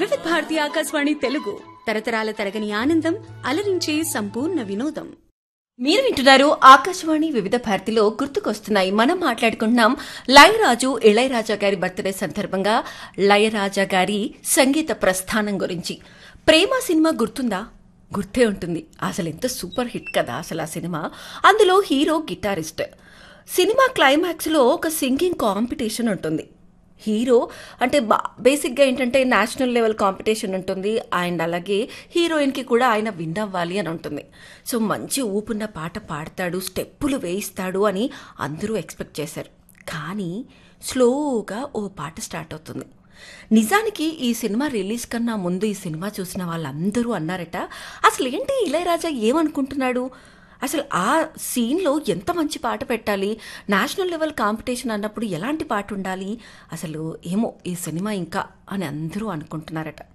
వివిధ భారతి ఆకాశవాణి తెలుగు తరతరాల తరగని ఆనందం అలరించే సంపూర్ణ వినోదం మీరు వింటున్నారు ఆకాశవాణి వివిధ భారతిలో గుర్తుకొస్తున్నాయి మనం మాట్లాడుకుంటున్నాం లయరాజు ఇళయరాజా గారి బర్త్డే సందర్భంగా లయరాజా గారి సంగీత ప్రస్థానం గురించి ప్రేమ సినిమా గుర్తుందా గుర్తే ఉంటుంది అసలు ఎంత సూపర్ హిట్ కదా అసలు ఆ సినిమా అందులో హీరో గిటారిస్ట్ సినిమా క్లైమాక్స్లో ఒక సింగింగ్ కాంపిటీషన్ ఉంటుంది హీరో అంటే బా బేసిక్గా ఏంటంటే నేషనల్ లెవెల్ కాంపిటీషన్ ఉంటుంది అండ్ అలాగే హీరోయిన్కి కూడా ఆయన విన్ అవ్వాలి అని ఉంటుంది సో మంచి ఊపున్న పాట పాడతాడు స్టెప్పులు వేయిస్తాడు అని అందరూ ఎక్స్పెక్ట్ చేశారు కానీ స్లోగా ఓ పాట స్టార్ట్ అవుతుంది నిజానికి ఈ సినిమా రిలీజ్ కన్నా ముందు ఈ సినిమా చూసిన వాళ్ళందరూ అన్నారట అసలు ఏంటి ఇళయరాజా ఏమనుకుంటున్నాడు అసలు ఆ సీన్లో ఎంత మంచి పాట పెట్టాలి నేషనల్ లెవెల్ కాంపిటీషన్ అన్నప్పుడు ఎలాంటి పాట ఉండాలి అసలు ఏమో ఈ సినిమా ఇంకా అని అందరూ అనుకుంటున్నారట